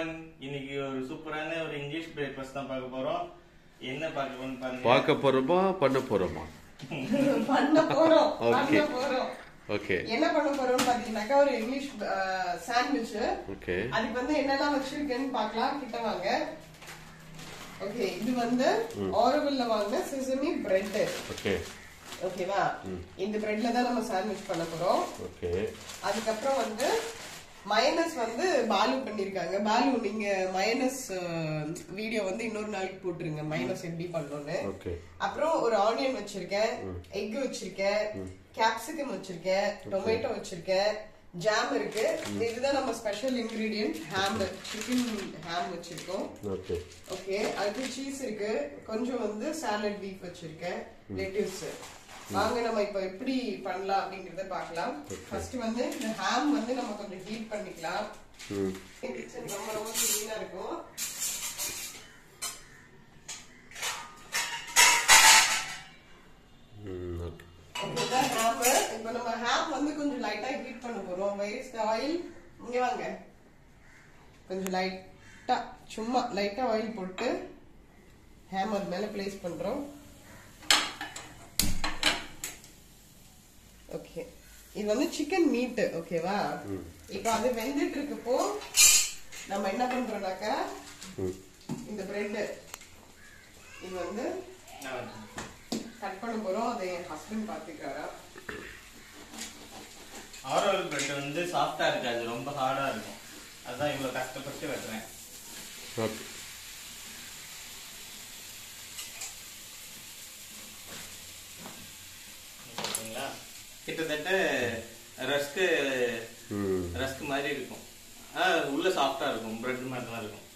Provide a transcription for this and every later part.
Everyone இன்னைக்கு ஒரு சூப்பரான ஒரு இங்கிலீஷ் பிரேக்ஃபாஸ்ட் தான் பார்க்க போறோம் என்ன பார்க்க போறோம்னு பாருங்க பார்க்க போறோமா பண்ண போறோமா பண்ண போறோம் Okay. பண்ண போறோம் ஓகே என்ன பண்ண போறோம்னு பாத்தீங்கன்னாக்கா ஒரு இங்கிலீஷ் சாண்ட்விச் ஓகே அதுக்கு வந்து என்னெல்லாம் வச்சிருக்கேன்னு பார்க்கலாம் கிட்ட வாங்க ஓகே இது வந்து ஆரோவில்ல வாங்கின சிசமி பிரெட் ஓகே ஓகேவா இந்த பிரெட்ல தான் நம்ம சாண்ட்விச் பண்ண போறோம் ஓகே அதுக்கப்புறம் வந்து மயனஸ் வந்து பாலு பண்ணிருக்காங்க பாலு நீங்க மயனஸ் வீடியோ வந்து இன்னொரு நாளைக்கு போட்டுருங்க மயனஸ் எப்படி பண்ணணும்னு ஓகே அப்புறம் ஒரு ஆனியன் வச்சிருக்கேன் எக் வச்சிருக்கேன் கேப்சிகம் வச்சிருக்கேன் டொமேட்டோ வச்சிருக்கேன் ஜாம் இருக்கு இதுதான் நம்ம special ingredient ham chicken ham வச்சிருக்கோம் ஓகே ஓகே அடுத்து சீஸ் இருக்கு கொஞ்சம் வந்து சாலட் பீஃப் வச்சிருக்கேன் லெட்யூஸ் வாங்க நம்ம இப்ப எப்படி பண்ணலாம் அப்படிங்கறத பார்க்கலாம் ஃபர்ஸ்ட் வந்து இந்த ஹாம் வந்து நம்ம கொஞ்சம் ஹீட் பண்ணிக்கலாம் ம் கிச்சன் ரொம்ப ரொம்ப கிளீனா இருக்கும் ம் ஓகே இதுதான் ஹாம் இப்போ நம்ம ஹாம் வந்து கொஞ்சம் லைட்டா ஹீட் பண்ண போறோம் வேஸ்ட் ஆயில் இங்க வாங்க கொஞ்சம் லைட்டா சும்மா லைட்டா ஆயில் போட்டு ஹாம் அது மேல பிளேஸ் பண்றோம் ஓகே இது வந்து சிக்கன் மீட் ஓகேவா இப்போ அது வெந்துட்டு இருக்கப்போ நம்ம என்ன பண்றோம்னாக்கா ம் இந்த பிரெட் இது வந்து நான் வச்சிருக்கேன். கட் பண்ண போறோம் அதை என் ஹஸ்பண்ட் பாத்துக்காரா ஆரோவில் பிரெட் வந்து சாஃப்டா இருக்காது ரொம்ப ஹார்டா இருக்கும் அதான் இவ்வளவு கஷ்டப்பட்டு வெட்டுறேன் ஓகே ஓகேங்களா கிட்டத்தட்ட ரஸ்க்கு ம் ரஸ்க் மாதிரி இருக்கும் ஆ உள்ள சாஃப்டா இருக்கும் பிரெட் மாதிரி தான் இருக்கும்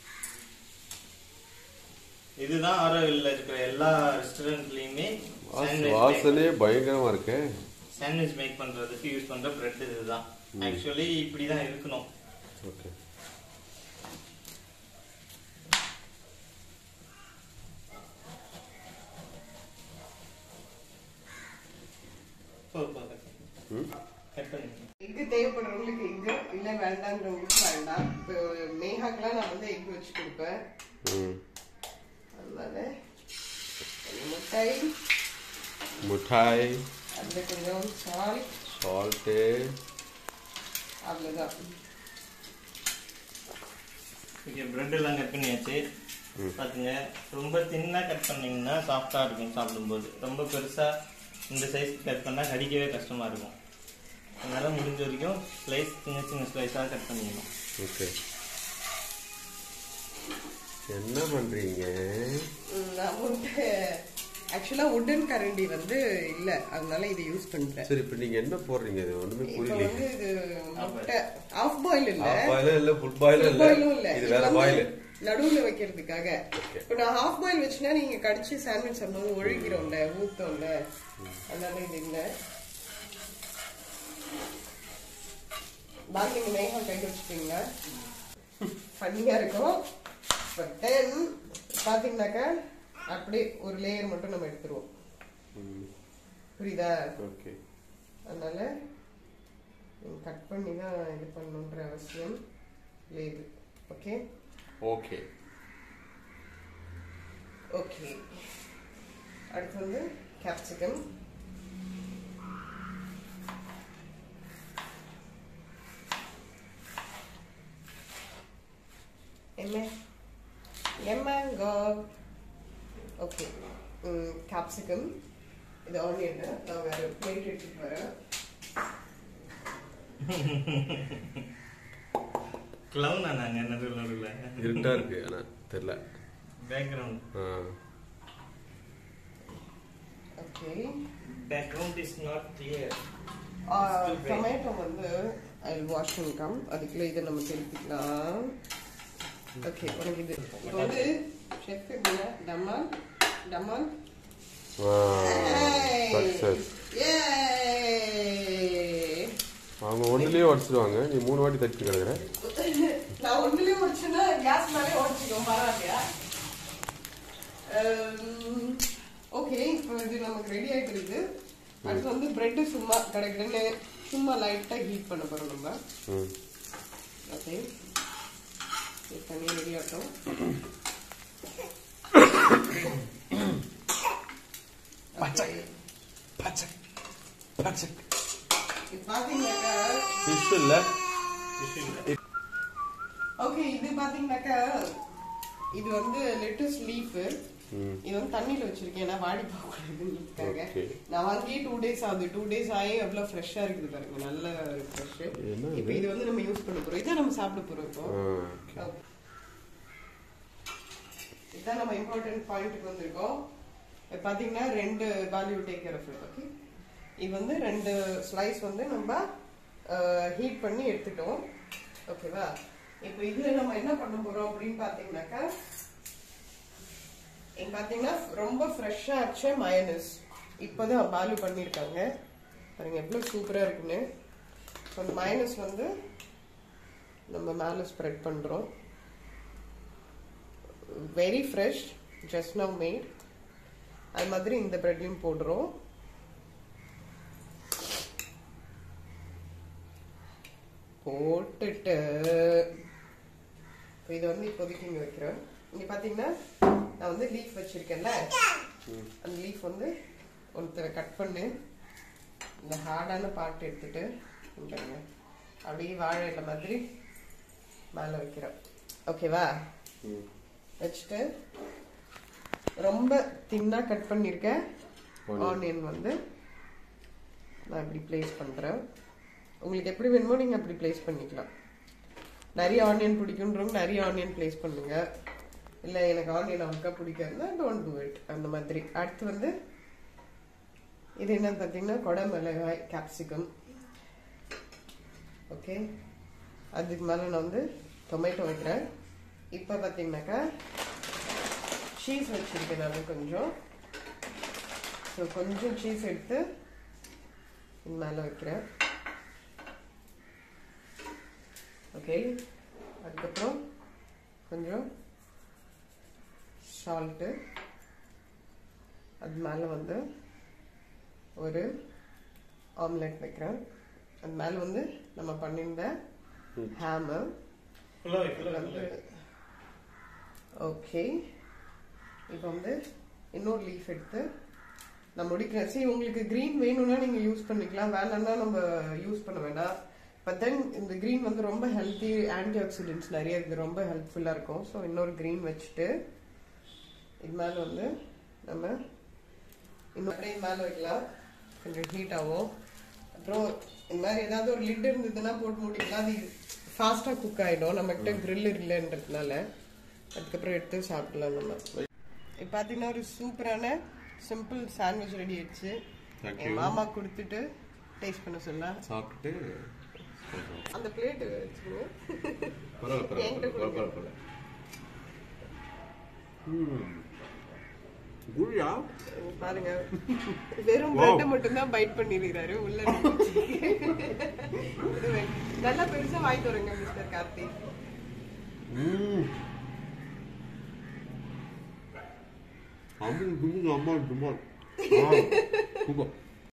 இதுதான் ஆரோவில் இருக்கிற எல்லா ரெஸ்டாரண்ட்லயுமே வாச- வாசனையே பயங்கரமா இருக்கே சாண்ட்விச் மேக் பண்றதுக்கு யூஸ் பண்ற பிரெட் இதுதான் ஆக்சுவலி இப்படிதான் இருக்கணும் ஓகே ம் கட் பண்ணி எக்கு தேவைப்படுறவங்களுக்கு எக்கு இல்ல வேண்டான்றவங்களுக்கு வேண்டாம் இப்போ மேகாக்கெல்லாம் நான் வந்து எக் வச்சு கொடுப்பேன் ம் அதனால கொஞ்சம் முட்டை மிட்டாய் அதுல கொஞ்சம் சால்ட் சால்ட்டு அவ்வளவுதான் ஓகே பிரெட் எல்லாம் கட் பண்ணியாச்சு பாத்துங்க ரொம்ப தின்னா கட் பண்ணீங்கன்னா சாஃப்டா இருக்கும் சாப்பிடும்போது ரொம்ப பெருசா இந்த சைஸ் கட் பண்ணா கடிக்கவே கஷ்டமா இருக்கும் அதனால முடிஞ்ச வரைக்கும் ஸ்லைஸ் சின்ன சின்ன ஸ்லைஸா கட் பண்ணிக்கணும் ஓகே என்ன பண்றீங்க ம், நான் வந்து ஆக்சுவலா உடன் கரண்டி வந்து இல்ல அதனால இதை யூஸ் பண்றேன் சரி இப்போ நீங்க என்ன போடுறீங்க இது ஒண்ணுமே இப்போ புரியல வந்து இது முட்டை ஆஃப் பாயில் இல்ல ஹாஃப் பாயில் இல்ல ஃபுல் பாயில் Full இல்ல boil-ம் இல்ல இது இது வேற வந்து பாயில் நடுவுல வைக்கிறதுக்காக Okay. இப்போ நான் ஹாஃப் பாயில் வச்சுனா நீங்க கடிச்சு சாண்ட்விச் சாப்பிடும்போது ஒழுகிறோம்ல ஊத்தோம்ல அதனால இது இல்ல பாக்கி நீங்க மேகம் கை வச்சுப்பீங்களா ஃபன்னியா இருக்கும் பட் தென் பாத்தீங்கன்னாக்கா அப்படியே ஒரு லேயர் மட்டும் நம்ம எடுத்துருவோம் புரியுதா ஓகே அதனால கட் பண்ணி தான் இது பண்ணணுன்ற அவசியம் లేదు ஓகே ஓகே ஓகே அடுத்து வந்து கேப்சிகம் என்ன எம்மங்கோ ஓகே கேப்சிகம் இது ஆனியன் நான் வேற பிளேட் எடுத்துட்டு வரேன் கிளவுனா நாங்க நடுவில் நடுவில் இருட்டா இருக்கு ஆனா தெரியல பேக்ரவுண்ட் ஆ okay background is not clear tomato வந்து ஐ வாஷ் பண்ணிக்கலாம் அதுக்குள்ள இதை நம்ம திருப்பிக்கலாம் ஓகே உனக்கு இது இப்போ வந்து செஃப் எப்படின்னா டமால் டமால் சக்சஸ் Yay! அவங்க ஒண்ணுலயே உடச்சிடுவாங்க நீ மூணு வாட்டி தட்டி கிடக்குற நான் ஒண்ணுலயே முடிச்சுன்னா கேஸ் மேலே உடச்சிக்கோ பரவாயில்லையா ஓகே இப்போ இது நமக்கு ரெடி ஆயிட்டு இருக்கு அடுத்து வந்து பிரெட் சும்மா கிடைக்கிறேன்னு சும்மா லைட்டா ஹீட் பண்ண போறோம் நம்ம ம் ஓகே இது தண்ணி ரெடியாகட்டும் பச்சை பச்சை பச்சை இது பாத்தீங்கன்னாக்கா ஃபிஷ் இல்ல ஓகே இது பாத்தீங்கன்னாக்கா இது வந்து லெட்டஸ் லீஃப் ம் இது வந்து தண்ணியில வச்சிருக்கேன் ஏன்னா வாடி போகக்கூடாதுன்னு Okay. நான் வாங்கி டூ டேஸ் ஆகுது டூ டேஸ் ஆகி எவ்வளவு ஃப்ரெஷ்ஷா இருக்குது பாருங்க நல்ல ஃப்ரெஷ் என்ன இப்போ இது வந்து நம்ம யூஸ் பண்ண போறோம் இதான் நம்ம சாப்பிட போறோம் இப்போ ஆ, okay. இதான் நம்ம இம்பார்ட்டன்ட் பாயிண்ட்டுக்கு வந்திருக்கோம் இப்ப பாத்தீங்கன்னா ரெண்டு value take care of okay இது வந்து ரெண்டு ஸ்லைஸ் வந்து நம்ம ஹீட் பண்ணி எடுத்துட்டோம் ஓகேவா இப்போ இதுல நம்ம என்ன பண்ண போறோம் அப்படின்னு பாத்தீங்கன்னாக்கா இங்க பாத்தீங்கன்னா ரொம்ப ஃப்ரெஷ்ஷா அரைச்ச மயனஸ் இப்போதான் வேல்யூ பண்ணியிருக்காங்க பாருங்க எவ்வளவு சூப்பரா இருக்குன்னு ஸோ அந்த மயனஸ் வந்து நம்ம மேலே ஸ்ப்ரெட் பண்றோம் very fresh just now made அது மாதிரி இந்த பிரெட்லையும் போடுறோம் போட்டுட்டு இப்ப இதை வந்து இப்போதைக்கு இங்க வைக்கிறேன் இங்க பாத்தீங்கன்னா நான் வந்து லீஃப் வச்சிருக்கேன்ல அந்த லீஃப் வந்து ஒருத்தரை கட் பண்ணு இந்த ஹார்டான பார்ட் எடுத்துட்டு இங்க பாருங்க. அப்படியே வாழை இலை மாதிரி மேலே வைக்கிறேன் ஓகேவா ம். வச்சுட்டு ரொம்ப தின்னா கட் பண்ணிருக்க Onion. ஆனியன் வந்து நான் இப்படி பிளேஸ் பண்றேன் உங்களுக்கு எப்படி வேணுமோ நீங்க அப்படி பிளேஸ் பண்ணிக்கலாம் நிறைய ஆனியன் பிடிக்குன்றவங்க நிறைய ஆனியன் பிளேஸ் பண்ணுங்க இல்ல எனக்கு ஆனியன் அவ்வளோக்கா பிடிக்காதுன்னா டோன்ட் டூ இட் அந்த மாதிரி அடுத்து வந்து இது என்னன்னு பார்த்தீங்கன்னா கொடை மிளகாய் கேப்சிகம் ஓகே அதுக்கு மேலே நான் வந்து டொமேட்டோ வைக்கிறேன் இப்போ பார்த்தீங்கன்னாக்கா சீஸ் வச்சிருக்கேன் நான் கொஞ்சம் ஸோ கொஞ்சம் சீஸ் எடுத்து இது மேலே வைக்கிறேன் ஓகே அதுக்கப்புறம் கொஞ்சம் சால்ட்டு அது மேலே வந்து ஒரு ஆம்லெட் வைக்கிறேன் அது மேலே வந்து நம்ம பண்ணியிருந்த ஹேமு ஃபுல்லாக வை ஃபுல்லாக வந்து ஓகே இப்போ வந்து இன்னொரு லீஃப் எடுத்து நான் முடிக்கிறேன் சரி உங்களுக்கு க்ரீன் வேணும்னா நீங்கள் யூஸ் பண்ணிக்கலாம் வேணாம்னா நம்ம யூஸ் பண்ண வேண்டாம் பட் தென் இந்த க்ரீன் வந்து ரொம்ப ஹெல்த்தி ஆன்டி ஆக்சிடென்ட்ஸ் நிறைய இருக்குது ரொம்ப ஹெல்ப்ஃபுல்லாக இருக்கும் ஸோ இன்னொரு க்ரீன் வச்சுட்டு இது மேலே வந்து நம்ம இன்னும் அப்படியே இது மேலே வைக்கலாம் கொஞ்சம் ஹீட் ஆகும் அப்புறம் இந்த மாதிரி ஏதாவது ஒரு லிட் இருந்ததுன்னா போட்டு மூடிக்கலாம் அது ஃபாஸ்ட்டாக குக் ஆகிடும் நம்மகிட்ட grill இல்லைன்றதுனால அதுக்கப்புறம் எடுத்து சாப்பிடலாம் நம்ம இப்போ பார்த்தீங்கன்னா ஒரு சூப்பரான சிம்பிள் சாண்ட்விச் ரெடி ஆயிடுச்சு Thank என் you. மாமா கொடுத்துட்டு டேஸ்ட் பண்ண சொல்ல சாப்பிட்டுட்டு அந்த பிளேட் வச்சுக்கோங்க பரவாயில்ல என்கிட்ட பரவாயில்ல கொடுங்க. பரவாயில்ல ம் குழியா இங்க பாருங்க வெறும் Wow. பிரெட்டை மட்டும்தான் பைட் பண்ணிருக்கிறாரு உள்ள இது வே- நல்லா பெருசா வாங்கிட்டு வரேங்க மிஸ்டர் கார்த்திக் ம் அம்மா கும்பு அம்மா கும்பா சூப்பர்